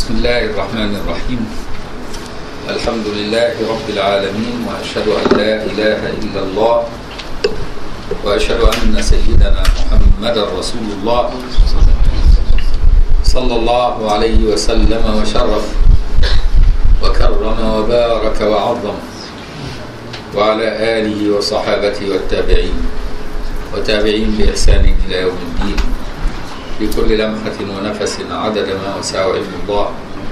بسم الله الرحمن الرحيم الحمد لله رب العالمين وأشهد أن لا إله إلا الله وأشهد أن سيدنا محمد رسول الله صلى الله عليه وسلم وشرف وكرم وبارك وعظم وعلى آله وصحابته والتابعين وتابعين بإحسان إلى يوم الدين بكل لمحة ونفس عدد ما وسع علم الله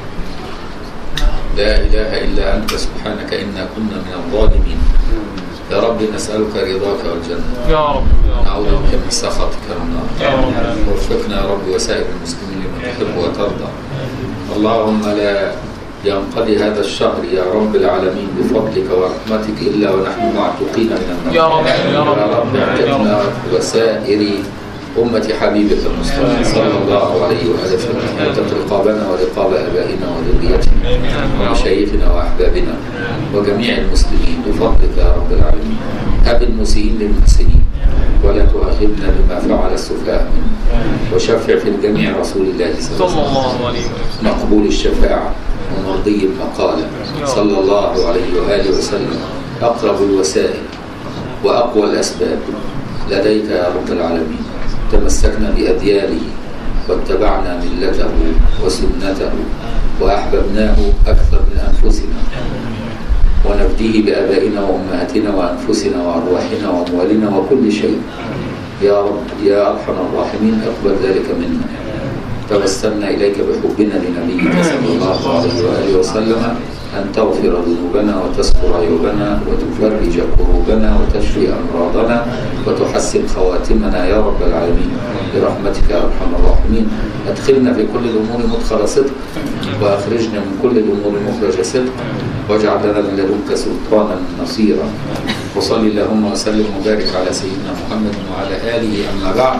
لا إله إلا أنت سبحانك إنا كنا من الظالمين يا رب نسألك رضاك والجنة يا رب يا رب نعوذ بك من سخطك والنار يا رب وفقنا يا رب وسائر المسلمين لما تحب وترضى اللهم لا ينقضي هذا الشهر يا رب العالمين بفضلك ورحمتك إلا ونحن معتقين من النار يا رب يا رب يا رب اعتقنا وسائر أمة حبيبك المصطفى صلى الله عليه وآله وسلم واعتق رقابنا ورقاب آبائنا وذريتنا ومشايخنا وأحبابنا وجميع المسلمين بفضلك يا رب العالمين هب المسيئين للمحسنين ولا تؤاخذنا بما فعل السفهاء منا وشفع في الجميع رسول الله صلى صلى الله عليه وسلم الله عليه وسلم مقبول الشفاعة ومرضي المقالة صلى الله عليه وآله وسلم أقرب الوسائل وأقوى الأسباب لديك يا رب العالمين تمسكنا بأديانه واتبعنا ملته وسنته وأحببناه أكثر من أنفسنا ونفديه بآبائنا وأمهاتنا وأنفسنا وأرواحنا وأموالنا وكل شيء يا رب يا أرحم الراحمين اقبل ذلك منا توسلنا إليك بحبنا لنبيك صلى الله عليه وآله وسلم أن تغفر ذنوبنا وتستر عيوبنا وتفرج كروبنا وتشفي أمراضنا وتحسن خواتمنا يا رب العالمين برحمتك يا أرحم الراحمين أدخلنا في كل الأمور مدخل صدق وأخرجنا من كل الأمور مخرج صدق واجعل لنا من لدنك سلطانا نصيرا وصل اللهم وسلم وبارك على سيدنا محمد وعلى آله أما بعد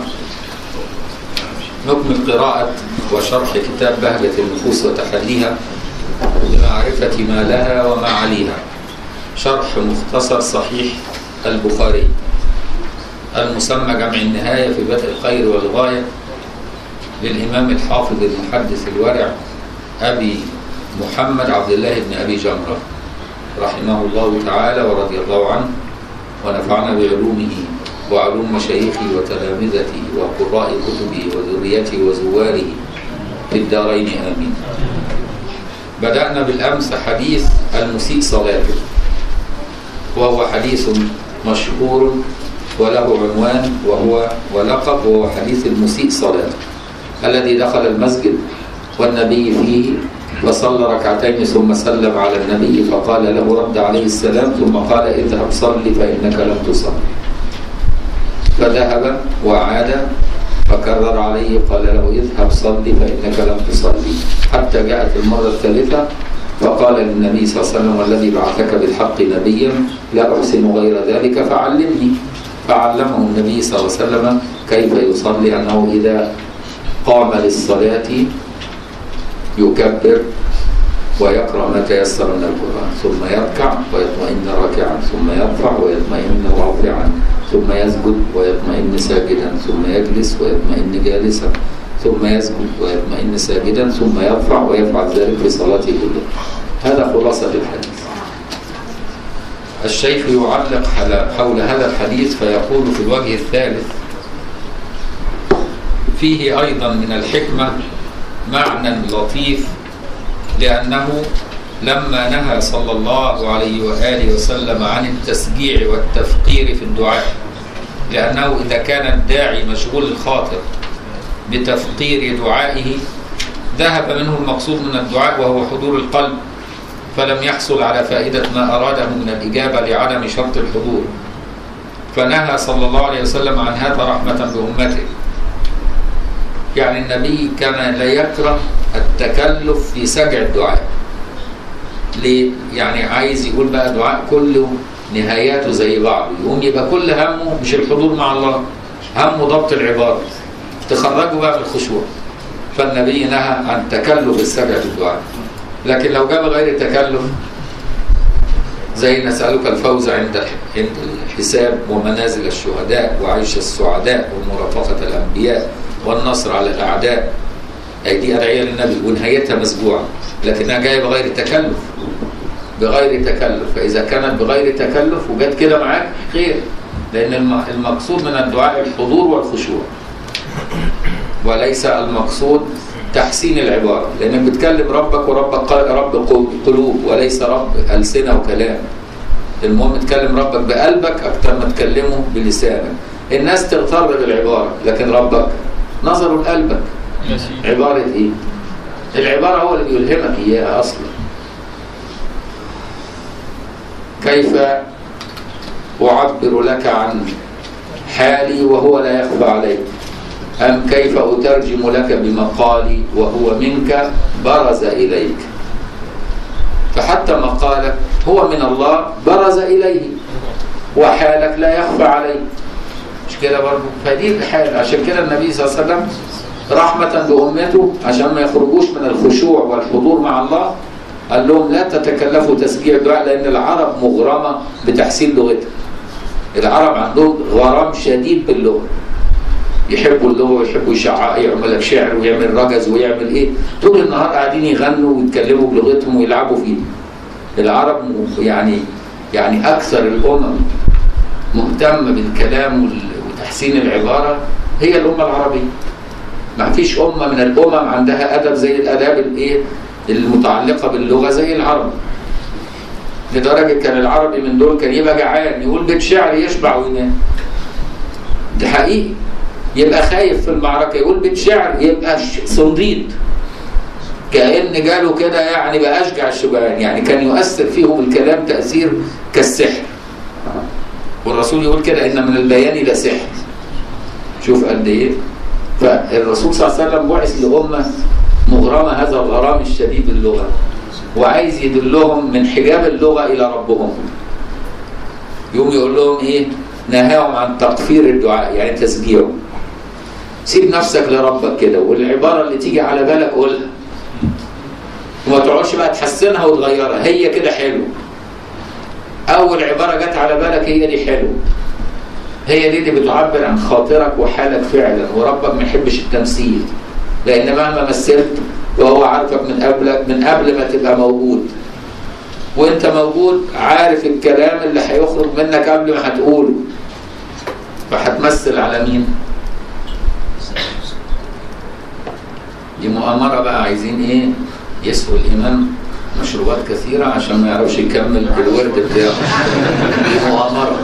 نكمل قراءة وشرح كتاب بهجة النفوس وتحليها بمعرفة ما لها وما عليها شرح مختصر صحيح البخاري المسمى جمع النهاية في بدء الخير والغاية للإمام الحافظ المحدث الورع أبي محمد عبد الله بن أبي جمرة رحمه الله تعالى ورضي الله عنه ونفعنا بعلومه وعلوم مشايخه وتلامذته وقراء كتبه وذريته وزواره في الدارين آمين بدأنا بالأمس حديث المسيء صلاته وهو حديث مشهور وله عنوان وهو ولقب وهو حديث المسيء صلاته الذي دخل المسجد والنبي فيه فصلى ركعتين ثم سلم على النبي فقال له رد عليه السلام ثم قال اذهب صل فإنك لم تصل فذهب وعاد فكرر عليه قال له اذهب صل فإنك لم تصلي حتى جاءت المرة الثالثة فقال للنبي صلى الله عليه وسلم والذي بعثك بالحق نبيا لا أحسن غير ذلك فعلمني فعلمه النبي صلى الله عليه وسلم كيف يصلي أنه إذا قام للصلاة يكبر ويقرأ ما تيسر من القرآن ثم يركع ويطمئن راكعا ثم يرفع ويطمئن رافعا ثم يسجد ويطمئن ساجدا ثم يجلس ويطمئن جالسا ثم يسجد ويطمئن ساجدا ثم يرفع ويفعل ذلك في صلاته كلها هذا خلاصة الحديث الشيخ يعلق حول هذا الحديث فيقول في الوجه الثالث فيه أيضا من الحكمة معنى لطيف لأنه لما نهى صلى الله عليه وآله وسلم عن التسجيع والتفقير في الدعاء لأنه إذا كان الداعي مشغول الخاطر بتفقير دعائه ذهب منه المقصود من الدعاء وهو حضور القلب فلم يحصل على فائدة ما أراده من الإجابة لعدم شرط الحضور فنهى صلى الله عليه وسلم عن هذا رحمة بأمته يعني النبي كان لا يكره التكلف في سجع الدعاء ليه؟ يعني عايز يقول بقى دعاء كله نهاياته زي بعض يقوم يبقى كل همه مش الحضور مع الله همه ضبط العبارة تخرجه بقى من الخشوع فالنبي نهى عن تكلف السجع في الدعاء لكن لو جاب غير تكلف زي نسألك الفوز عند عند الحساب ومنازل الشهداء وعيش السعداء ومرافقة الأنبياء والنصر على الأعداء أي دي أدعية للنبي ونهايتها مسبوعة لكنها جاية بغير تكلف بغير تكلف فإذا كانت بغير تكلف وجت كده معاك خير لأن الم- المقصود من الدعاء الحضور والخشوع وليس المقصود تحسين العبارة لأنك بتكلم ربك وربك قال- رب قل- قلوب وليس رب ألسنة وكلام المهم تكلم ربك بقلبك أكتر ما تكلمه بلسانك الناس تغتر بالعبارة لكن ربك نظره لقلبك يسير عبارة إيه؟ العبارة هو اللي بيلهمك إياها أصلا كيف أعبر لك عن حالي وهو لا يخفى عليك أم كيف أترجم لك بمقالي وهو منك برز إليك فحتى مقالك هو من الله برز إليه وحالك لا يخفى عليه مش كده برضه فدي الحال عشان كده النبي صلى الله عليه وسلم رحمة بأمته عشان ما يخرجوش من الخشوع والحضور مع الله قال لهم لا تتكلفوا تسجيع الدعاء لأن العرب مغرمة بتحسين لغتها العرب عندهم غرام شديد باللغة يحبوا اللغة ويحبوا يشع يعمل لك شعر ويعمل رجز ويعمل ايه طول النهار قاعدين يغنوا ويتكلموا بلغتهم ويلعبوا فيه العرب م- يعني يعني أكثر الأمم مهتمة بالكلام وال- وتحسين العبارة هي الأمة العربية ما فيش أمة من الأمم عندها أدب زي الآداب الإيه المتعلقة باللغة زي العرب لدرجة كان العربي من دول كان يبقى جعان يقول بيت شعر يشبع وينام ده حقيقي يبقى خايف في المعركة يقول بيت شعر يبقى ش- صنديد كأن جاله كده يعني بقى أشجع الشجعان يعني كان يؤثر فيهم الكلام تأثير كالسحر والرسول يقول كده إن من البيان لسحر شوف قد إيه فالرسول صلى الله عليه وسلم بعث لأمة مغرمة هذا الغرام الشديد باللغة وعايز يدلهم من حجاب اللغة إلى ربهم يقوم يقول لهم إيه نهاهم عن تقفير الدعاء يعني تسجيعه سيب نفسك لربك كده والعبارة اللي تيجي على بالك قولها وما تقعدش بقى تحسنها وتغيرها هي كده حلو أول عبارة جت على بالك هي دي حلو هي دي اللي بتعبر عن خاطرك وحالك فعلا وربك ما يحبش التمثيل لأن مهما مثلت وهو عارفك من قبلك من قبل ما تبقى موجود وانت موجود عارف الكلام اللي هيخرج منك قبل ما هتقوله فهتمثل على مين دي مؤامرة بقى عايزين ايه يسقوا الإمام مشروبات كثيرة عشان ما يعرفش يكمل الورد بتاعه دي مؤامرة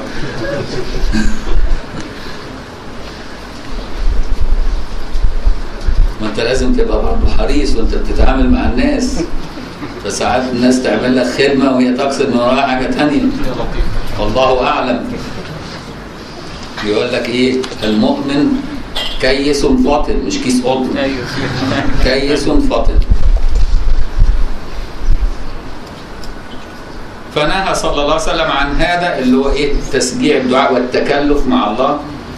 ما انت لازم تبقى برضه حريص وانت بتتعامل مع الناس فساعات الناس تعمل لك خدمة وهي تقصد من وراها حاجة تانية يا لطيف والله أعلم يقول لك إيه المؤمن كيس فاطن مش كيس قطن ايوه كيس فاطن فنهى صلى الله عليه وسلم عن هذا اللي هو ايه تسجيع الدعاء والتكلف مع الله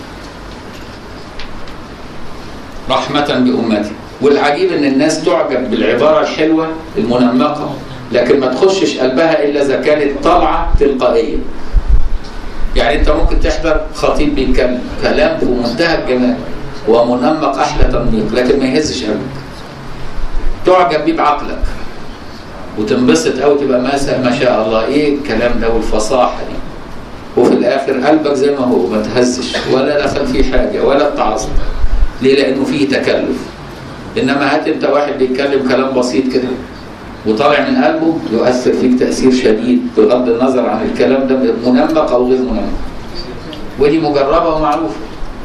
رحمة بأمته والعجيب ان الناس تعجب بالعبارة الحلوة المنمقة لكن ما تخشش قلبها الا اذا كانت طالعة تلقائية يعني انت ممكن تحضر خطيب بيتكلم كلام في منتهى الجمال ومنمق احلى تنميق لكن ما يهزش قلبك تعجب بيه بعقلك وتنبسط قوي تبقى ما ما شاء الله ايه الكلام ده والفصاحه دي وفي الاخر قلبك زي ما هو ما تهزش ولا دخل فيه حاجه ولا اتعظت ليه لانه فيه تكلف انما هات انت واحد بيتكلم كلام بسيط كده وطالع من قلبه يؤثر فيك تاثير شديد بغض النظر عن الكلام ده منمق او غير منمق ودي مجربه ومعروفه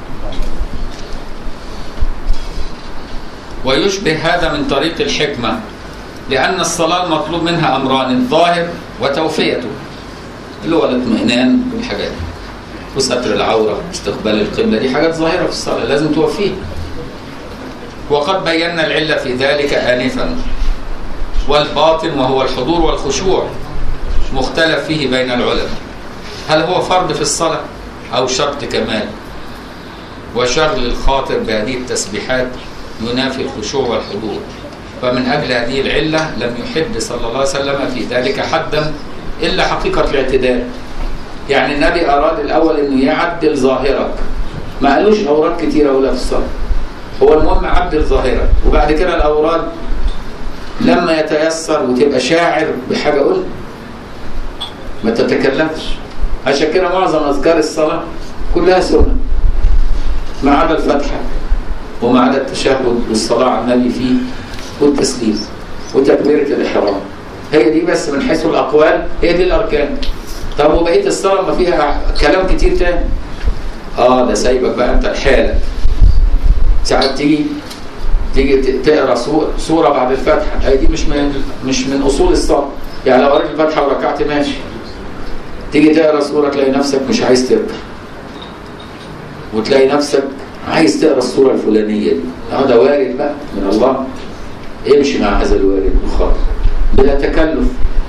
ويشبه هذا من طريق الحكمة لأن الصلاة المطلوب منها أمران الظاهر وتوفيته اللي هو الاطمئنان والحاجات دي وستر العورة استقبال القبلة دي حاجات ظاهرة في الصلاة لازم توفيها وقد بينا العلة في ذلك آنفا والباطن وهو الحضور والخشوع مختلف فيه بين العلماء هل هو فرض في الصلاة أو شرط كمال وشغل الخاطر بهذه التسبيحات ينافي الخشوع والحضور فمن أجل هذه العلة لم يحد صلى الله عليه وسلم في ذلك حدا إلا حقيقة الاعتدال يعني النبي أراد الأول أنه يعدل ظاهرك ما قالوش أوراق كتيرة ولا في الصلاة هو المهم عبد الظاهرة وبعد كده الأوراد لما يتيسر وتبقى شاعر بحاجة قول ما تتكلمش عشان كده معظم أذكار الصلاة كلها سنة ما عدا الفاتحة وما عدا التشهد والصلاة على النبي فيه والتسليم وتكبيرة الإحرام هي دي بس من حيث الأقوال هي دي الأركان طب وبقية الصلاة ما فيها كلام كتير تاني اه ده سايبك بقى انت لحالك ساعات تيجي تيجي ت- تقرا سورة, سورة بعد الفاتحة هي دي مش من مش من أصول الصلاة يعني لو قريت الفاتحة وركعت ماشي تيجي تقرا سورة تلاقي نفسك مش عايز تركع وتلاقي نفسك عايز تقرا السورة الفلانية دي اه ده وارد بقى من الله امشي مع هذا الوارد الخاطئ بلا تكلف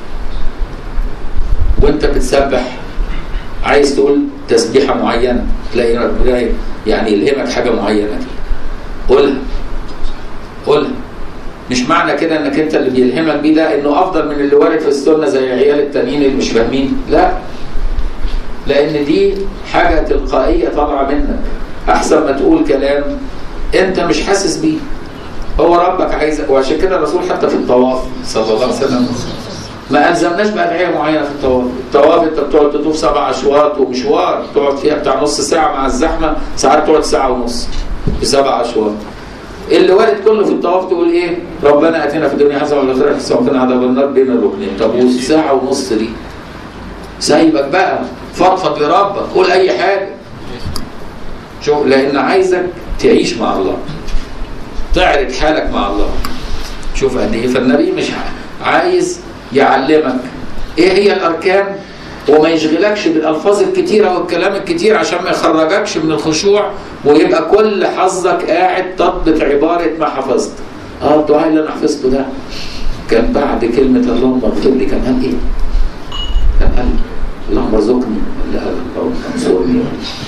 وانت بتسبح عايز تقول تسبيحة معينة تلاقي ربنا يعني يلهمك حاجة معينة كده قولها قولها مش معنى كده انك انت اللي بيلهمك بيه ده انه افضل من اللي وارد في السنة زي عيال التانيين اللي مش فاهمين لا لان دي حاجة تلقائية طالعة منك احسن ما تقول كلام انت مش حاسس بيه هو ربك عايزك وعشان كده الرسول حتى في الطواف صلى الله عليه وسلم ما الزمناش بادعيه معينه في الطواف، الطواف انت بتقعد تطوف سبع اشواط ومشوار تقعد فيها بتاع نص ساعه مع الزحمه ساعات تقعد ساعه ونص بسبع اشواط. اللي وارد كله في الطواف تقول ايه؟ ربنا اتنا في الدنيا حسنه وفي الاخره حسنه وقنا عذاب النار بين الركنين، طب والساعه ونص دي؟ سايبك بقى فضفض لربك قول اي حاجه. شوف لان عايزك تعيش مع الله. تعرض حالك مع الله. شوف قد ايه فالنبي مش عايز يعلمك ايه هي الاركان وما يشغلكش بالالفاظ الكتيره والكلام الكتير عشان ما يخرجكش من الخشوع ويبقى كل حظك قاعد تضبط عباره ما حفظت اه الدعاء اللي انا حفظته ده كان بعد كلمه اللهم اغفر لي كان قال ايه؟ كان قال اللهم ارزقني ولا قال اللهم انصرني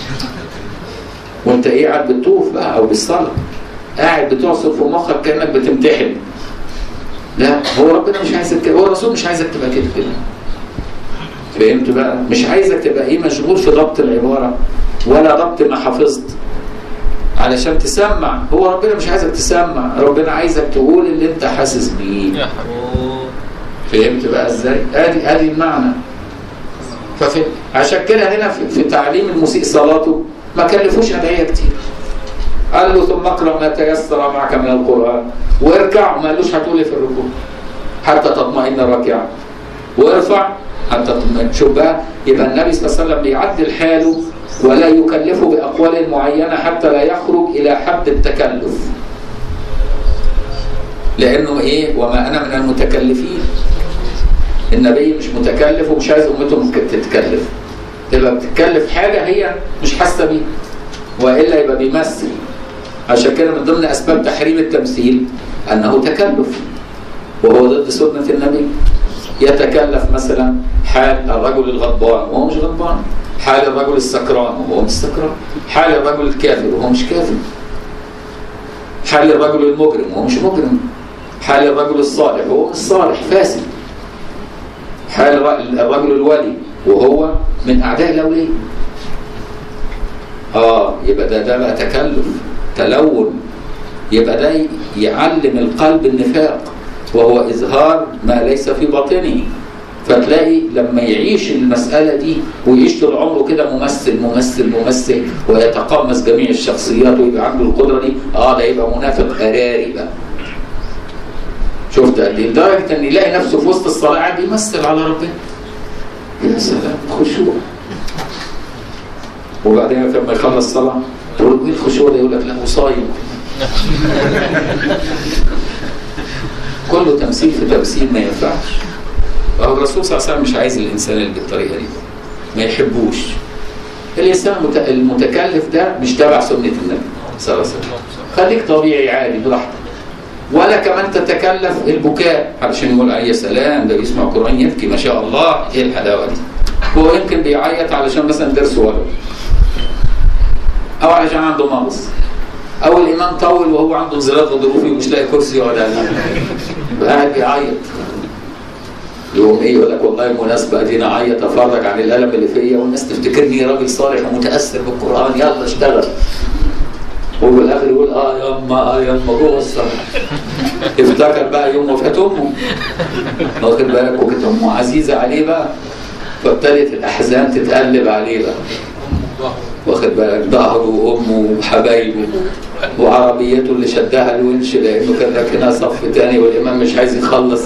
وانت ايه قاعد بتطوف بقى او بالصلاه قاعد بتعصر في مخك كانك بتمتحن لا هو ربنا مش عايزك كده هو الرسول مش عايزك تبقى كده كده فهمت بقى مش عايزك تبقى ايه مشغول في ضبط العباره ولا ضبط ما حفظت علشان تسمع هو ربنا مش عايزك تسمع ربنا عايزك تقول اللي انت حاسس بيه يا حبيبي فهمت بقى ازاي ادي ادي المعنى ففي عشان كده هنا في, في تعليم المسيء صلاته ما كلفوش ادعيه كتير قال له ثم اقرا ما تيسر معك من القران واركع وما قالوش هتقول إيه في الركوع حتى تطمئن راكعا وارفع حتى تطمئن شوف بقى يبقى النبي صلى الله عليه وسلم بيعدل حاله ولا يكلفه باقوال معينه حتى لا يخرج الى حد التكلف لانه ايه وما انا من المتكلفين النبي مش متكلف ومش عايز امته ممكن تتكلف تبقى بتتكلف حاجه هي مش حاسه بيها والا يبقى بيمثل عشان كده من ضمن اسباب تحريم التمثيل انه تكلف وهو ضد سنه النبي يتكلف مثلا حال الرجل الغضبان وهو مش غضبان حال الرجل السكران وهو مش سكران حال الرجل الكافر وهو مش كافر حال الرجل المجرم وهو مش مجرم حال الرجل الصالح وهو مش صالح فاسد حال الرجل الولي وهو من اعداء الاولياء اه يبقى ده ده بقى تكلف تلون يبقى ده يعلم القلب النفاق وهو اظهار ما ليس في باطنه فتلاقي لما يعيش المسألة دي ويعيش طول عمره كده ممثل ممثل ممثل ويتقمص جميع الشخصيات ويبقى عنده القدرة دي اه ده يبقى منافق قراري بقى شفت قد ايه لدرجة ان يلاقي نفسه في وسط الصلاة قاعد يمثل على ربنا يا سلام خشوع وبعدين لما يخلص صلاة تقول ايه الخشوع ده يقول لك لا هو صايم كله تمثيل في تمثيل ما ينفعش وهو الرسول صلى الله عليه وسلم مش عايز الانسان اللي بالطريقه دي ما يحبوش الانسان المتكلف ده مش تابع سنه النبي صلى الله عليه وسلم خليك طبيعي عادي براحتك ولا كمان تتكلف البكاء علشان يقول يا سلام ده بيسمع قران يبكي ما شاء الله ايه الحلاوه دي هو يمكن بيعيط علشان مثلا درس ولد او علشان عنده مغص او الامام طول وهو عنده انزلاق غضروفي ومش لاقي كرسي يقعد عليه قاعد بيعيط يقوم ايه يقول لك والله المناسبه ادينا اعيط افرج عن الالم اللي فيا والناس تفتكرني راجل صالح ومتاثر بالقران يلا اشتغل وفي الاخر يقول اه يما اه يما جوه الصلاة افتكر بقى يوم وفاة امه واخد بالك وكانت امه عزيزة عليه بقى فابتدت الاحزان تتقلب عليه بقى واخد بالك ظهره وامه وحبايبه وعربيته اللي شدها الونش لانه كان راكنها صف تاني والامام مش عايز يخلص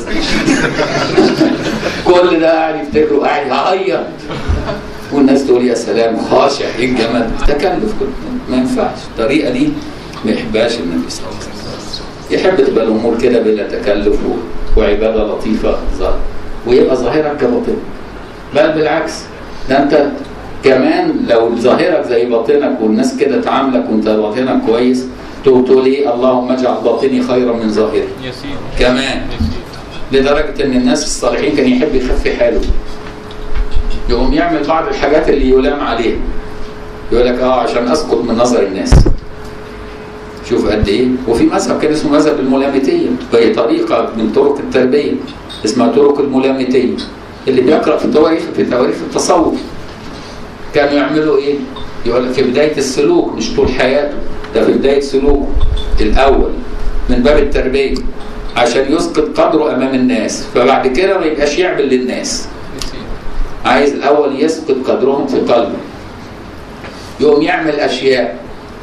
كل ده قاعد يفتكره قاعد يعيط والناس تقول يا سلام خاشع ايه الجمال تكلف كله ما ينفعش الطريقه دي ما يحبهاش النبي صلى الله عليه وسلم يحب تبقى الامور كده بلا تكلف و- وعباده لطيفه ظاهره ويبقى ظاهرها كباطنك بل بالعكس ده انت كمان لو ظاهرك زي باطنك والناس كده تعاملك وانت باطنك كويس تقول تقول ايه اللهم اجعل باطني خيرا من ظاهري يا سيدي كمان يا سيدي لدرجة إن الناس الصالحين كان يحب يخفي حاله يقوم يعمل بعض الحاجات اللي يلام عليها يقول لك اه عشان اسقط من نظر الناس شوف قد ايه وفي مذهب كان اسمه مذهب الملامتيه وهي طريقه من طرق التربيه اسمها طرق الملامتيه اللي بيقرا في التواريخ في تواريخ التصوف كانوا يعملوا ايه؟ يقول لك في بدايه السلوك مش طول حياته ده في بدايه سلوكه الاول من باب التربيه عشان يسقط قدره امام الناس فبعد كده ما يبقاش يعمل للناس يا سيدي عايز الاول يسقط قدرهم في قلبه يقوم يعمل اشياء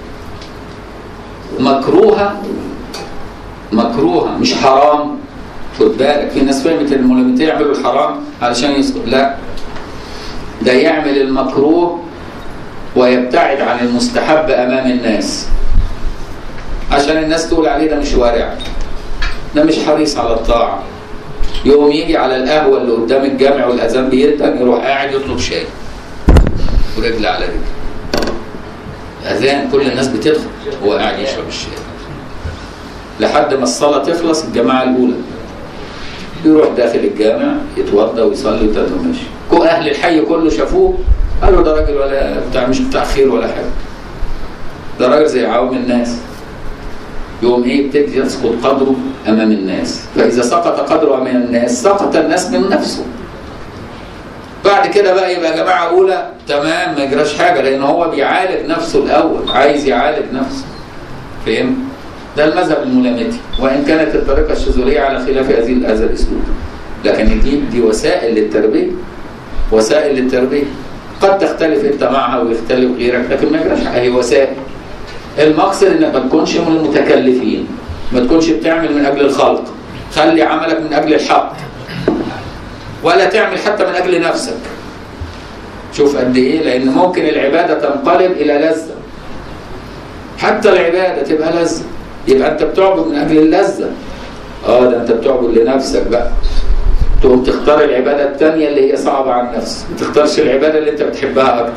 مكروهه مكروهه مش حرام خد بالك في ناس فهمت ان الملامتين يعملوا الحرام علشان يسقط لا ده يعمل المكروه ويبتعد عن المستحب امام الناس عشان الناس تقول عليه ده مش وارع ده مش حريص على الطاعه يقوم يجي على القهوه اللي قدام الجامع والاذان بيدن يروح قاعد يطلب شاي ورجل على رجل اذان كل الناس بتدخل هو قاعد يشرب الشاي لحد ما الصلاه تخلص الجماعه الاولى يروح داخل الجامع يتوضا ويصلي وتلاته ماشي كو اهل الحي كله شافوه قالوا ده راجل ولا بتاع مش بتاع خير ولا حاجه ده راجل زي عوام الناس يقوم ايه يبتدي يسقط قدره امام الناس فاذا سقط قدره امام الناس سقط الناس من نفسه بعد كده بقى يبقى جماعه اولى تمام ما يجراش حاجه لان هو بيعالج نفسه الاول عايز يعالج نفسه فهم ده المذهب الملامتي وان كانت الطريقه الشذوليه على خلاف هذه هذا الاسلوب لكن دي دي وسائل للتربيه وسائل للتربيه قد تختلف انت معها ويختلف غيرك لكن ما يجراش حاجه هي وسائل المقصد انك ما تكونش من المتكلفين ما تكونش بتعمل من اجل الخلق خلي عملك من اجل الحق ولا تعمل حتى من اجل نفسك شوف قد ايه لان ممكن العباده تنقلب الى لذه حتى العباده تبقى لذه يبقى انت بتعبد من اجل اللذه اه ده انت بتعبد لنفسك بقى تقوم تختار العباده الثانيه اللي هي صعبه على النفس ما تختارش العباده اللي انت بتحبها اكتر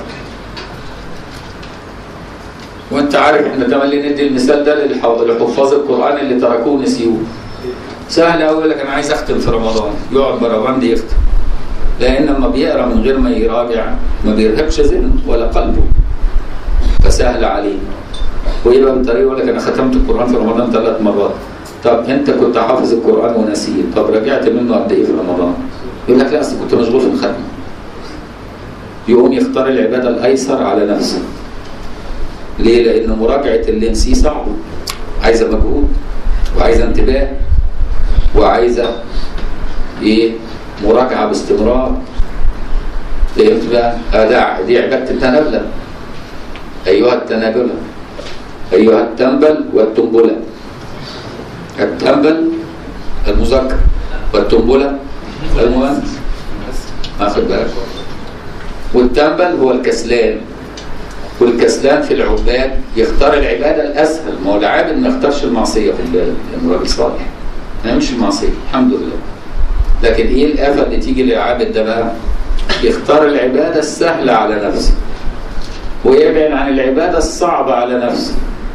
وانت عارف احنا تملي ندي المثال ده للح- لحفاظ القران اللي تركوه ونسيوه سهل قوي يقول لك انا عايز اختم في رمضان يقعد برمضان دي يختم لان لما بيقرا من غير ما يراجع ما بيرهبش ذهنه ولا قلبه فسهل عليه ويبقى من طريقه يقول لك انا ختمت القران في رمضان ثلاث مرات طب انت كنت حافظ القران ونسيت طب رجعت منه قد ايه في رمضان يقول لك لا اصل كنت مشغول في الختمه يقوم يختار العباده الايسر على نفسه ليه؟ لأن مراجعة اللي نسيه صعبة عايزة مجهود وعايزة انتباه وعايزة إيه؟ مراجعة باستمرار فهمت بقى؟ أدع دي عبادة التنبلة أيها التنابلة أيها التنبل والتنبلة التنبل المذكر والتنبلة المؤنث واخد بالك والتنبل هو الكسلان والكسلان في العباد يختار العباده الاسهل ما هو العابد ما يختارش المعصيه في بالك لانه راجل صالح ما يمشي المعصيه الحمد لله لكن ايه الافه اللي تيجي للعابد ده بقى؟ يختار العباده السهله على نفسه ويبعد عن العباده الصعبه على نفسه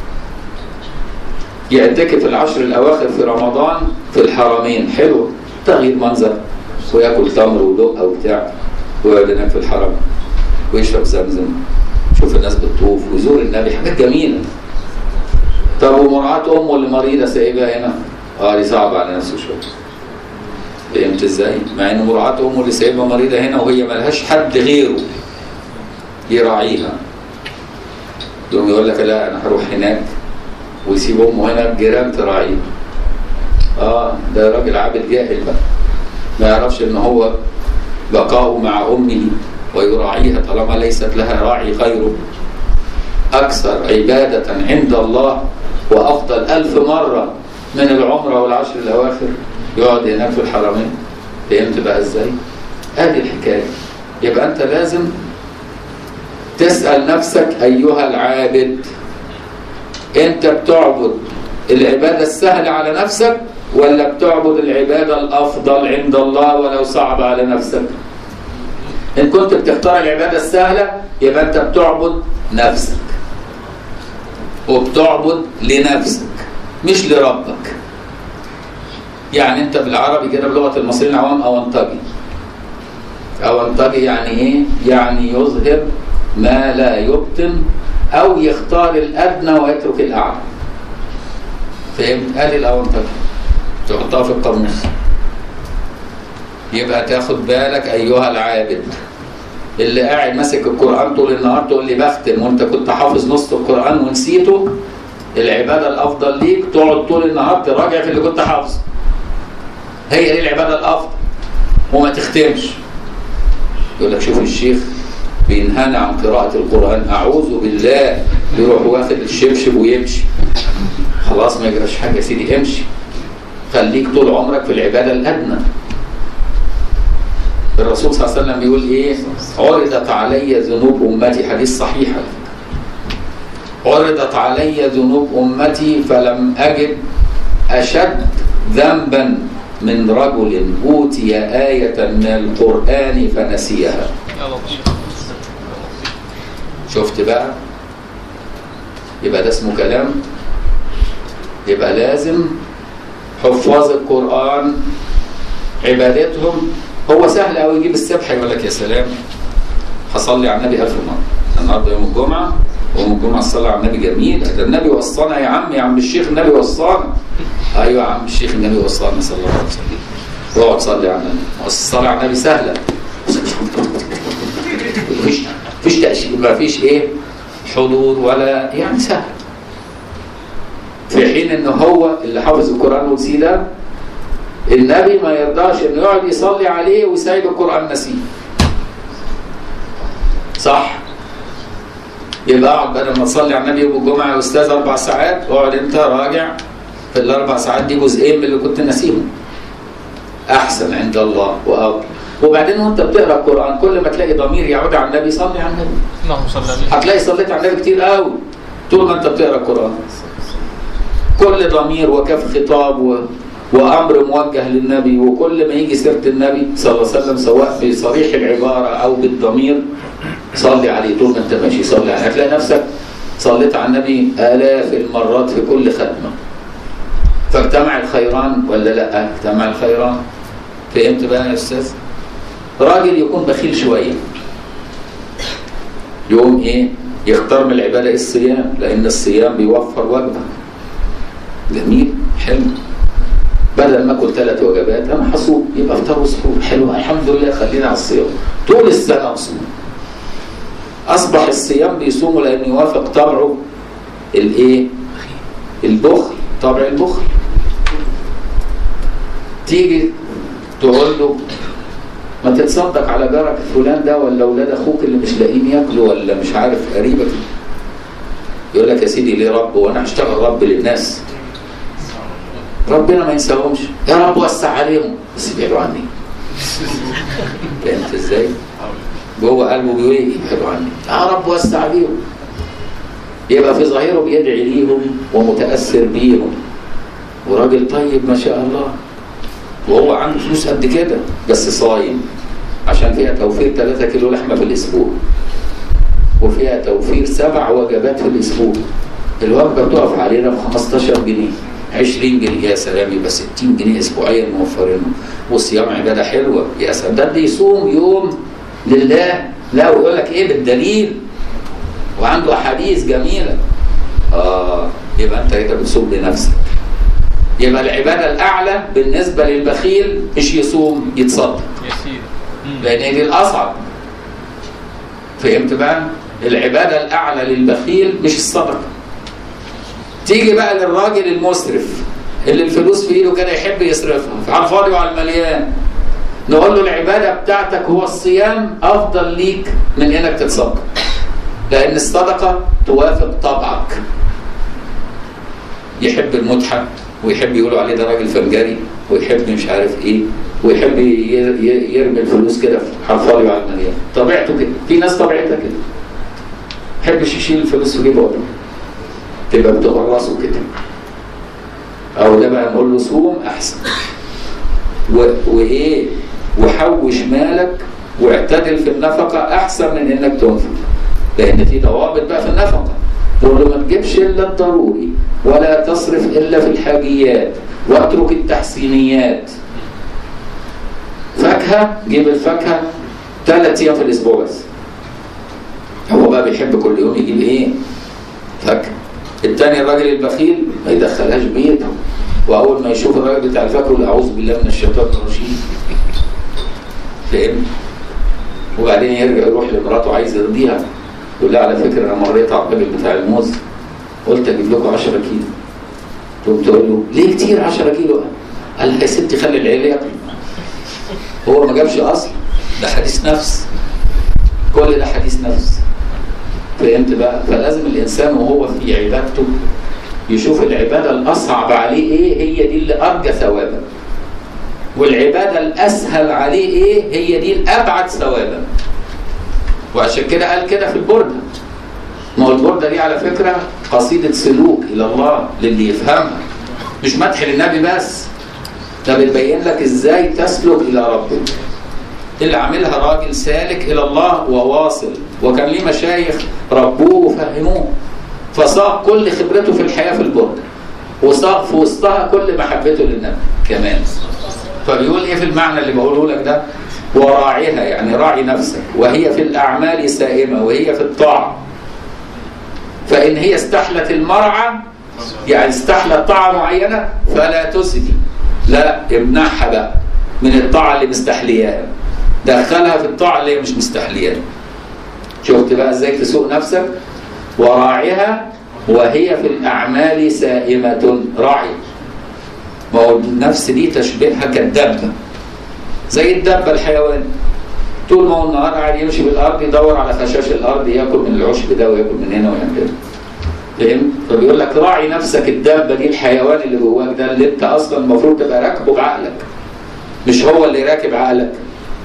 يعتكف العشر الاواخر في رمضان في الحرمين حلو تغيير منظر وياكل تمر ودقه وبتاع ويقعد هناك في الحرم ويشرب زمزم شوف الناس بتطوف ويزور النبي حاجات جميله طب ومراعاة امه اللي مريضه سايبها هنا اه دي صعبه على نفسه شويه فهمت ازاي؟ مع ان مراعاة امه اللي سايبها مريضه هنا وهي ملهاش حد غيره يراعيها يقوم يقول لك لا انا هروح هناك ويسيب امه هنا الجيران تراعيه اه ده راجل عابد جاهل بقى ما يعرفش ان هو بقاؤه مع امه ويراعيها طالما ليست لها راعي غيره اكثر عباده عند الله وافضل الف مره من العمره والعشر الاواخر يقعد هناك في الحرمين فهمت بقى ازاي؟ ادي الحكايه يبقى انت لازم تسال نفسك ايها العابد انت بتعبد العباده السهله على نفسك ولا بتعبد العباده الافضل عند الله ولو صعب على نفسك؟ ان كنت بتختار العباده السهله يبقى انت بتعبد نفسك وبتعبد لنفسك مش لربك يعني انت بالعربي كده بلغه المصريين العوام اونطجي اونطجي يعني ايه يعني يظهر ما لا يبطن او يختار الادنى ويترك الاعلى فهمت ادي الاونطجي تحطها في القاموس يبقى تاخد بالك ايها العابد اللي قاعد ماسك القران طول النهار تقول لي بختم وانت كنت حافظ نص القران ونسيته العباده الافضل ليك تقعد طول النهار تراجع في اللي كنت حافظه هي دي العباده الافضل وما تختمش يقول لك شوف الشيخ بينهانا عن قراءة القرآن أعوذ بالله يروح واخد الشبشب ويمشي خلاص ما يجراش حاجة يا سيدي امشي خليك طول عمرك في العبادة الأدنى الرسول صلى الله عليه وسلم بيقول ايه عرضت علي ذنوب امتي حديث صحيح على فكرة. عرضت علي ذنوب امتي فلم اجد اشد ذنبا من رجل اوتي ايه من القران فنسيها يا لطيف شفت بقى يبقى ده اسمه كلام يبقى لازم حفاظ القرآن عبادتهم هو سهل قوي يجيب السبحة يقول لك يا سلام هصلي على النبي ألف مرة النهارده يوم الجمعة يوم الجمعة الصلاة على النبي جميل ده النبي وصانا يا عم يا عم الشيخ النبي وصانا أيوة يا عم الشيخ النبي وصانا صلى الله عليه وسلم واقعد صلي على النبي الصلاة على النبي سهلة مفيش مفيش تأشير ما فيش ايه حضور ولا يعني سهل في حين ان هو اللي حافظ القران ونسيه ده النبي ما يرضاش انه يقعد يصلي عليه ويسايب القران نسيه صح يبقى اقعد بدل ما تصلي على النبي يوم الجمعه يا استاذ اربع ساعات اقعد انت راجع في الاربع ساعات دي جزئين من اللي كنت ناسيهم احسن عند الله وافضل وبعدين وانت بتقرا القران كل ما تلاقي ضمير يعود على النبي صلي على النبي اللهم صل عليه هتلاقي صليت على النبي كتير قوي طول ما انت بتقرا القران كل ضمير وكف خطاب و... وامر موجه للنبي وكل ما يجي سيره النبي صلى الله عليه وسلم سواء بصريح العباره او بالضمير صلي عليه طول ما انت ماشي صلي عليه هتلاقي نفسك صليت على النبي الاف المرات في كل ختمه فاجتمع الخيران ولا لا اجتمع الخيران فهمت بقى يا استاذ راجل يكون بخيل شويه يوم ايه يختار من العباده الصيام لان الصيام بيوفر وجبه جميل حلو بدل ما اكل ثلاث وجبات انا هصوم يبقى افطار وسحور حلو الحمد لله خلينا على الصيام طول السنه اصوم اصبح الصيام بيصومه لان يوافق طبعه الايه البخل طبع البخل تيجي تقول له ما تتصدق على جارك فلان ده ولا اولاد اخوك اللي مش لاقيين ياكلوا ولا مش عارف قريبك يقول لك يا سيدي ليه رب وانا هشتغل رب للناس ربنا ما ينساهمش يا رب وسع عليهم بس يبعدوا عني فهمت ازاي؟ جوه قلبه بيقول ايه؟ يبعدوا عني يا رب وسع عليهم يبقى في ظاهره بيدعي ليهم ومتاثر بيهم وراجل طيب ما شاء الله وهو عنده فلوس قد كده بس صايم عشان فيها توفير 3 كيلو لحمه في الاسبوع وفيها توفير سبع وجبات في الاسبوع الوجبه بتقف علينا ب 15 جنيه 20 جنيه يا سلام يبقى 60 جنيه اسبوعيا موفرينهم والصيام عباده حلوه يا سلام ده اللي يصوم يوم لله لا ويقول لك ايه بالدليل وعنده احاديث جميله اه يبقى انت كده بتصوم لنفسك يبقى العباده الاعلى بالنسبه للبخيل مش يصوم يتصدق يا سيدي مم. لان دي الاصعب فهمت بقى العباده الاعلى للبخيل مش الصدقه تيجي بقى للراجل المسرف اللي الفلوس في ايده كده يحب يصرفها على الفاضي وعلى المليان نقول له العباده بتاعتك هو الصيام افضل ليك من انك تتصدق لان الصدقه توافق طبعك يحب المتحف ويحب يقولوا عليه ده راجل فنجري ويحب مش عارف ايه ويحب ي- ي- يرمي الفلوس كده على الفاضي وعلى المليان طبيعته كده في ناس طبيعتها كده ما يحبش يشيل الفلوس في جيبه أبدا. تبقى بتبقى راسه كده او ده بقى نقول له صوم احسن و... وايه وحوش مالك واعتدل في النفقه احسن من انك تنفق لان في ضوابط بقى في النفقه تقول له ما تجيبش الا الضروري ولا تصرف الا في الحاجيات واترك التحسينيات فاكهه جيب الفاكهه ثلاث ايام في الاسبوع بس هو بقى بيحب كل يوم يجيب ايه فاكهه الثاني الراجل البخيل ما يدخلهاش بيته واول ما يشوف الراجل بتاع الفاكهه يقول اعوذ بالله من الشيطان الرجيم فاهم وبعدين يرجع يروح لمراته عايز يرضيها يقول لها على فكره انا مريت على الراجل بتاع الموز قلت اجيب لكم 10 كيلو تقوم تقول له ليه كتير 10 كيلو قال لها يا ستي خلي العيال ياكلوا هو ما جابش اصل ده حديث نفس كل ده حديث نفس فهمت بقى فلازم الانسان وهو في عبادته يشوف العباده الاصعب عليه ايه هي دي اللي ارجى ثوابا والعباده الاسهل عليه ايه هي دي الابعد ثوابا وعشان كده قال كده في البرده ما هو البرده دي على فكره قصيده سلوك الى الله للي يفهمها مش مدح للنبي بس ده بتبين لك ازاي تسلك الى ربك اللي عاملها راجل سالك الى الله وواصل وكان ليه مشايخ ربوه وفهموه فصاغ كل خبرته في الحياه في البرده وصاغ في وسطها كل محبته للنبي كمان فبيقول ايه في المعنى اللي بقوله لك ده وراعيها يعني راعي نفسك وهي في الاعمال سائمه وهي في الطاعه فان هي استحلت المرعى يعني استحلت طاعه معينه فلا تسدي لا امنعها بقى من الطاعه اللي مستحلياها دخلها في الطاعه اللي هي مش مستحلياها شفت بقى ازاي تسوق نفسك وراعيها وهي في الاعمال سائمه راعي ما هو النفس دي تشبهها كالدبه زي الدبه الحيوان طول ما هو النهار قاعد يمشي بالارض يدور على خشاش الارض ياكل من العشب ده وياكل من هنا ويعمل كده فاهم؟ فبيقول لك راعي نفسك الدبه دي الحيوان اللي جواك ده اللي انت اصلا المفروض تبقى راكبه بعقلك مش هو اللي راكب عقلك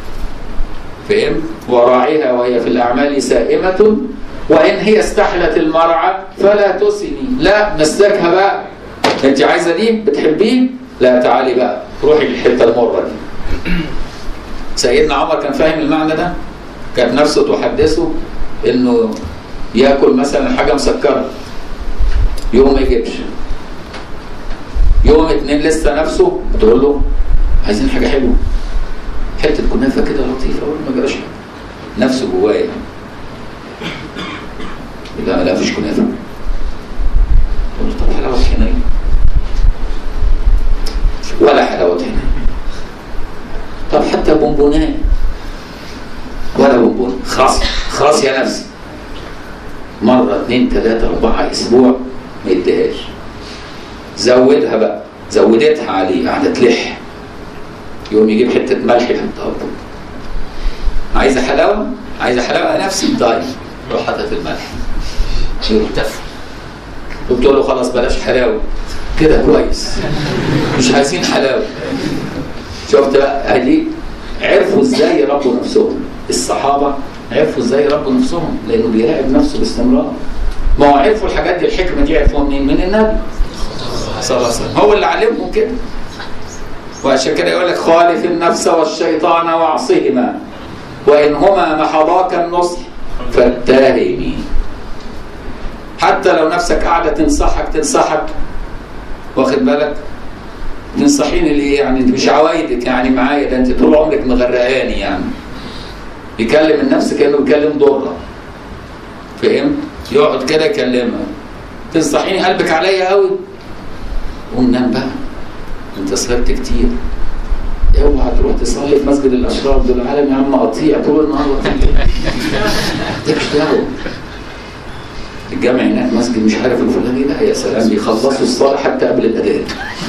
فهم؟ وراعيها وهي في الأعمال سائمة وإن هي استحلت المرعى فلا تسني لا مسكها بقى أنت عايزة دي بتحبيه لا تعالي بقى روحي للحتة المرة دي سيدنا عمر كان فاهم المعنى ده كانت نفسه تحدثه انه ياكل مثلا حاجه مسكره يوم ما يجيبش يوم اتنين لسه نفسه بتقول له عايزين حاجه حلوه حته كنافه كده لطيفه اول ما جراش حاجه نفسه جوايا لا لا مفيش كنافه قلت طب حلاوه حنين ولا حلاوه حنين طب حتى بونبونات ولا بونبون خلاص خلاص يا نفسي مرة اتنين تلاتة أربعة أسبوع ما يديهاش زودها بقى زودتها عليه قاعدة تلح يقوم يجيب حتة ملح يحطها بقى. عايزة حلاوة؟ عايزة حلاوة نفس الدايت روح حاطط الملح يرتفع قلت له خلاص بلاش حلاوة كده كويس مش عايزين حلاوة شفت بقى ادي عرفوا ازاي يربوا نفسهم الصحابه عرفوا ازاي يربوا نفسهم لانه بيراقب نفسه باستمرار ما هو عرفوا الحاجات دي الحكمه دي عرفوها منين؟ من النبي صلى الله عليه وسلم هو اللي علمهم كده وعشان كده يقول لك خالف النفس والشيطان واعصهما وانهما محضاك النصح فاتهمي حتى لو نفسك قاعده تنصحك تنصحك واخد بالك تنصحيني ليه يعني انت مش عوايدك يعني معايا ده انت طول عمرك مغرقاني يعني يكلم النفس كانه بيكلم ضره فهمت يقعد كده يكلمها تنصحيني قلبك عليا قوي قوم نام بقى انت سهرت كتير اوعى تروح تصلي في مسجد الاشراف دول العالم يا عم قطيع طول النهار وطيع مالكش دعوه الجامع هناك مسجد مش عارف الفلاني لا يا سلام بيخلصوا الصلاه حتى قبل الاذان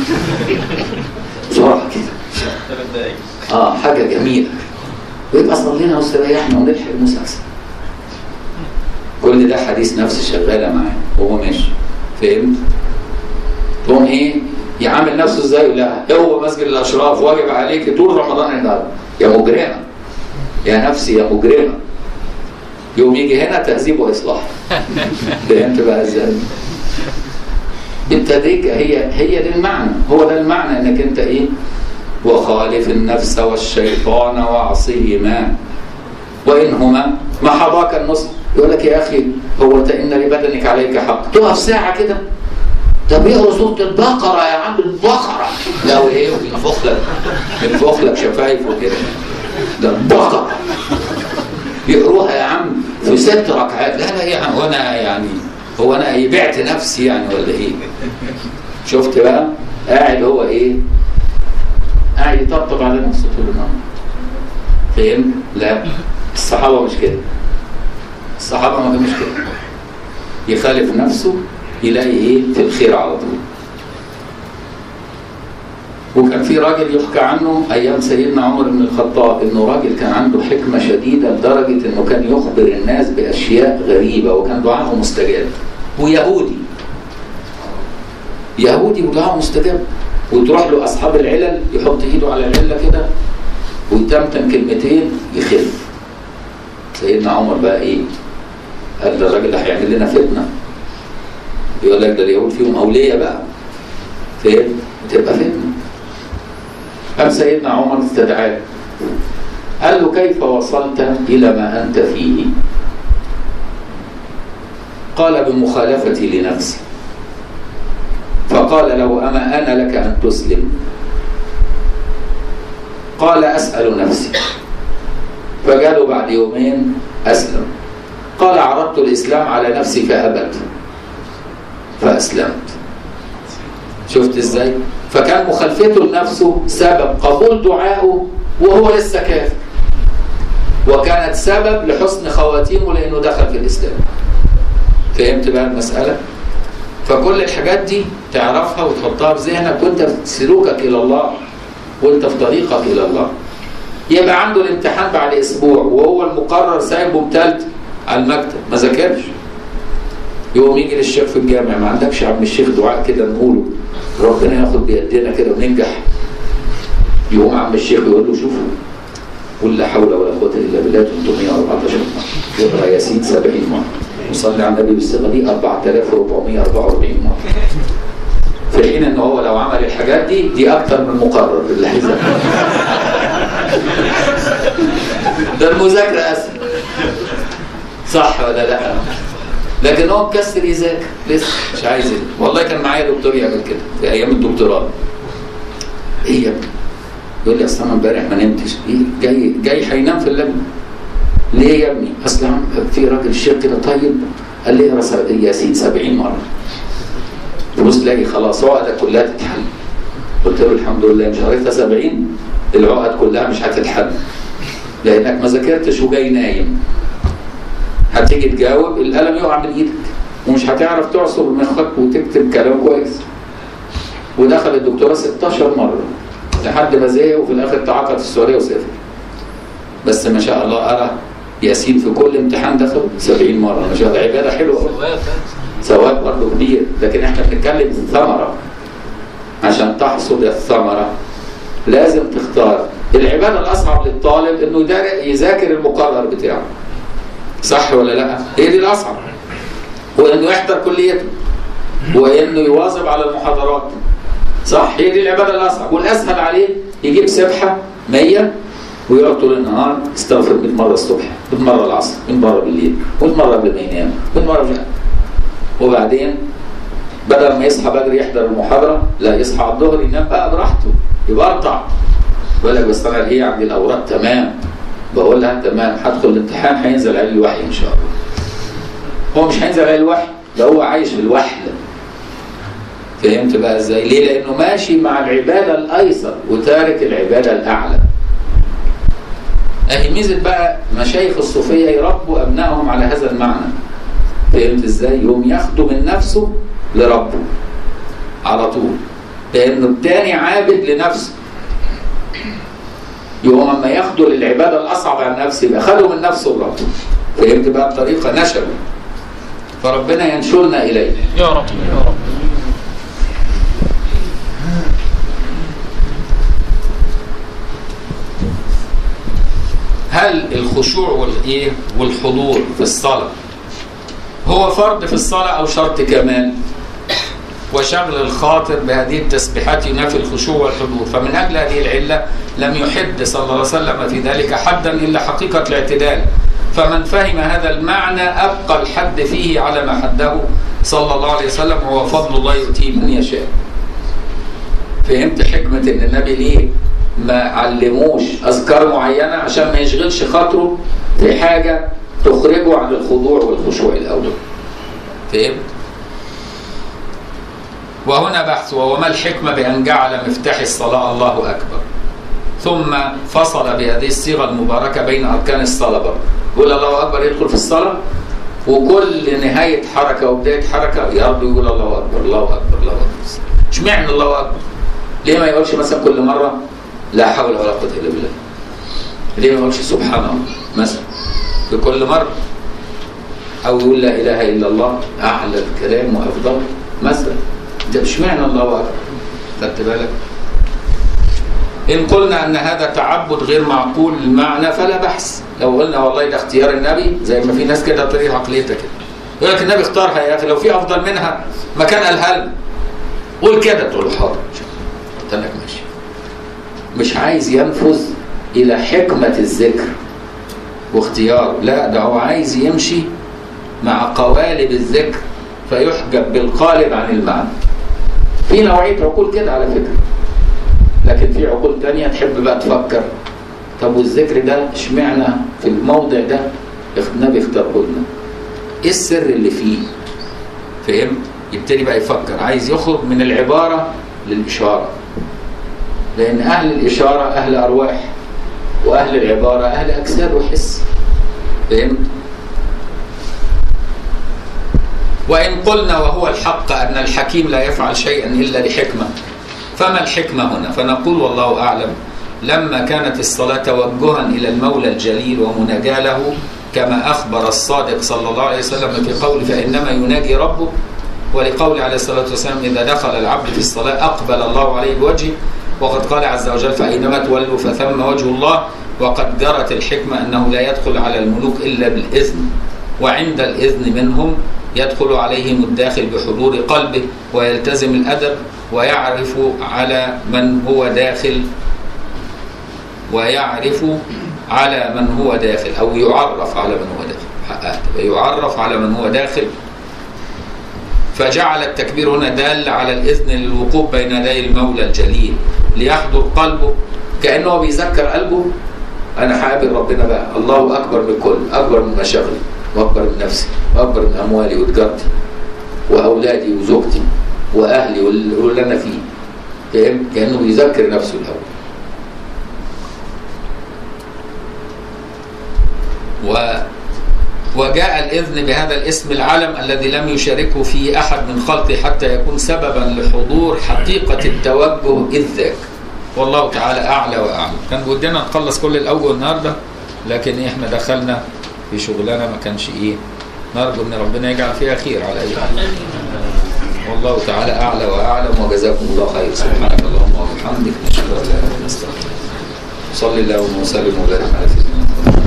بسرعه كده ثلاث دقايق اه حاجه جميله ويبقى صلينا واستريحنا ونلحق المسلسل كل ده حديث نفس شغاله معاه وهو ماشي فهمت؟ تقوم ايه؟ يعامل نفسه ازاي؟ لا هو مسجد الاشراف واجب عليك طول رمضان النهارده يا مجرمه يا نفسي يا مجرمه يوم يجي هنا تهذيب واصلاح فهمت بقى ازاي؟ بالتدريج هي هي دي المعنى هو ده المعنى انك انت ايه؟ وخالف النفس والشيطان وعصيهما وإنهما ما حضاك النصح يقول لك يا أخي هو أنت إن لبدنك عليك حق تقف ساعة كده طب يقرا سورة البقرة يا عم البقرة لا وإيه وينفخ لك ينفخ لك شفايفه كده ده البقرة يقروها يا عم في ست ركعات لا لا يا عم وأنا يعني هو أنا إيه بعت نفسي يعني ولا إيه شفت بقى قاعد هو إيه قاعد يطبطب على نفسه طول النهار فهم؟ لا الصحابة مش كده الصحابة ما كانوش كده يخالف نفسه يلاقي ايه في الخير على طول وكان في راجل يحكى عنه ايام سيدنا عمر بن الخطاب انه راجل كان عنده حكمه شديده لدرجه انه كان يخبر الناس باشياء غريبه وكان دعاءه مستجاب ويهودي يهودي ودعاءه مستجاب وتروح له اصحاب العلل يحط ايده على العله كده ويتمتم كلمتين يخف سيدنا عمر بقى ايه قال ده الراجل ده هيعمل لنا فتنه يقول لك ده اليهود فيهم اولياء بقى فين تبقى فتنه قام سيدنا عمر استدعاه قال له كيف وصلت الى ما انت فيه قال بمخالفتي لنفسي فقال له أما أنا لك أن تسلم قال أسأل نفسي فقالوا بعد يومين أسلم قال عرضت الإسلام على نفسي فأبت فأسلمت شفت إزاي فكان مخالفته لنفسه سبب قبول دعائه وهو لسه كافر وكانت سبب لحسن خواتيمه لأنه دخل في الإسلام فهمت بقى المسألة؟ فكل الحاجات دي تعرفها وتحطها في ذهنك وانت في سلوكك الى الله وانت في طريقك الى الله يبقى عنده الامتحان بعد اسبوع وهو المقرر سايبه بتالت على المكتب ما ذاكرش يقوم يجي للشيخ في الجامع ما عندكش يا عم الشيخ دعاء كده نقوله ربنا ياخد بيدينا كده وننجح يقوم عم الشيخ يقول له شوفوا قل لا حول ولا قوه الا بالله 314 مره يقرا ياسين 70 مره وصلي على النبي بالصيغه دي 4444 مره في حين ان هو لو عمل الحاجات دي دي اكتر من مقرر بالحساب ده المذاكره اسهل صح ولا لا لكن هو مكسر يذاكر لسه مش عايز يذاكر. والله كان معايا دكتور يعمل كده في ايام الدكتوراه ايه يا ابني يقول لي اصل انا امبارح ما نمتش ايه جاي جاي هينام في اللجنه ليه يا ابني؟ اصل عم- في راجل شيخ كده طيب قال لي اقرا س- ياسين 70 مره. تبص تلاقي خلاص عقدك كلها تتحل. قلت له الحمد لله مش قريتها 70 العقد كلها مش هتتحل. لانك ما ذاكرتش وجاي نايم. هتيجي تجاوب القلم يقع من ايدك ومش هتعرف تعصر مخك وتكتب كلام كويس. ودخل الدكتوراه 16 مره لحد ما زهق وفي الاخر تعاقد في السعوديه وسافر. بس ما شاء الله أرى ياسين في كل امتحان دخل 70 مرة ما شاء الله عبادة حلوة ثواب برضه كبير لكن احنا بنتكلم في الثمرة عشان تحصد الثمرة لازم تختار العبادة الأصعب للطالب إنه يدار- يذاكر المقرر بتاعه صح ولا لا؟ هي دي الأصعب وإنه يحضر كليته وإنه يواظب على المحاضرات صح هي دي العبادة الأصعب والأسهل عليه يجيب سبحة 100 ويقعد طول النهار يستغفر 100 مرة الصبح 100 مرة العصر 100 مرة بالليل 100 مرة قبل ما ينام 100 مرة مش عارف. وبعدين بدل ما يصحى بدري يحضر المحاضرة لا يصحى على الظهر ينام بقى براحته يبقى قطع يقول لك بس انا ايه عندي الاوراق تمام بقول لها تمام هدخل الامتحان هينزل عليه الوحي ان شاء الله هو مش هينزل عليه الوحي ده هو عايش في الوحده فهمت بقى ازاي؟ ليه؟ لانه ماشي مع العباده الايسر وتارك العباده الاعلى. اهي ميزه بقى مشايخ الصوفيه يربوا ابنائهم على هذا المعنى. فهمت ازاي؟ يقوم ياخده من نفسه لربه على طول لانه التاني عابد لنفسه يقوم اما ياخده للعباده الاصعب عن نفسه يبقى خده من نفسه لربه فهمت بقى الطريقه نشره فربنا ينشرنا اليه يا رب يا رب هل الخشوع والايه والحضور في الصلاه هو فرض في الصلاه او شرط كمال وشغل الخاطر بهذه التسبيحات ينافي الخشوع والحضور فمن اجل هذه العله لم يحد صلى الله عليه وسلم في ذلك حدا الا حقيقه الاعتدال فمن فهم هذا المعنى ابقى الحد فيه على ما حده صلى الله عليه وسلم وهو فضل الله يؤتيه من يشاء فهمت حكمه ان النبي ليه ما علموش اذكار معينه عشان ما يشغلش خاطره في حاجه تخرجه عن الخضوع والخشوع الاول فهمت وهنا بحث وهو ما الحكمة بأن جعل مفتاح الصلاة الله أكبر ثم فصل بهذه الصيغة المباركة بين أركان الصلاة برضه يقول الله أكبر يدخل في الصلاة وكل نهاية حركة وبداية حركة يرد يقول الله أكبر الله أكبر الله أكبر اشمعنى الله أكبر؟ ليه ما يقولش مثلا كل مرة لا حول ولا قوة إلا بالله؟ ليه ما يقولش سبحان الله مثلا في كل مرة أو يقول لا إله إلا الله أعلى الكلام وأفضل مثلا ده اشمعنى الله اكبر خدت بالك ان قلنا ان هذا تعبد غير معقول المعنى فلا بحث لو قلنا والله ده اختيار النبي زي ما في ناس كده طريقه عقليتها كده يقول لك النبي اختارها يا اخي لو في افضل منها ما كان قالها لنا قول كده تقول له حاضر قلت لك ماشي مش عايز ينفذ الى حكمه الذكر واختياره لا ده هو عايز يمشي مع قوالب الذكر فيحجب بالقالب عن المعنى في نوعية عقول كده على فكرة لكن في عقول تانية تحب بقى تفكر طب والذكر ده اشمعنى في الموضع ده النبي اختاره لنا ايه السر اللي فيه فهمت يبتدي بقى يفكر عايز يخرج من العبارة للإشارة لأن أهل الإشارة أهل أرواح وأهل العبارة أهل أجساد وحس فهمت وإن قلنا وهو الحق أن الحكيم لا يفعل شيئا إلا لحكمة فما الحكمة هنا فنقول والله أعلم لما كانت الصلاة توجها إلى المولى الجليل ومناجاة له كما أخبر الصادق صلى الله عليه وسلم في قول فإنما يناجي ربه ولقول عليه الصلاة والسلام إذا دخل العبد في الصلاة أقبل الله عليه بوجهه وقد قال عز وجل فأينما تولوا فثم وجه الله وقد جرت الحكمة أنه لا يدخل على الملوك إلا بالإذن وعند الإذن منهم يدخل عليهم الداخل بحضور قلبه ويلتزم الأدب ويعرف على من هو داخل ويعرف على من هو داخل أو يعرف على من هو داخل حققت يعرف على من هو داخل فجعل التكبير هنا دال على الإذن للوقوف بين يدي المولى الجليل ليحضر قلبه كأنه بيذكر قلبه أنا حابب ربنا بقى الله أكبر من كل أكبر من مشاغلي واكبر من نفسي واكبر من اموالي وتجارتي واولادي وزوجتي واهلي واللي انا فيه فاهم كانه بيذكر نفسه الاول و وجاء الإذن بهذا الاسم العلم الذي لم يشاركه فيه أحد من خلقه حتى يكون سببا لحضور حقيقة التوجه إذ ذاك والله تعالى أعلى وأعلم كان ودنا نخلص كل الأوجه النهاردة لكن إحنا دخلنا في شغلانه ما كانش ايه نرجو ان ربنا يجعل فيها خير على اي حال والله تعالى اعلى واعلم وجزاكم الله خير سبحانك اللهم وبحمدك نشهد ان لا اله الا انت نستغفرك صلى الله وسلم وبارك على سيدنا محمد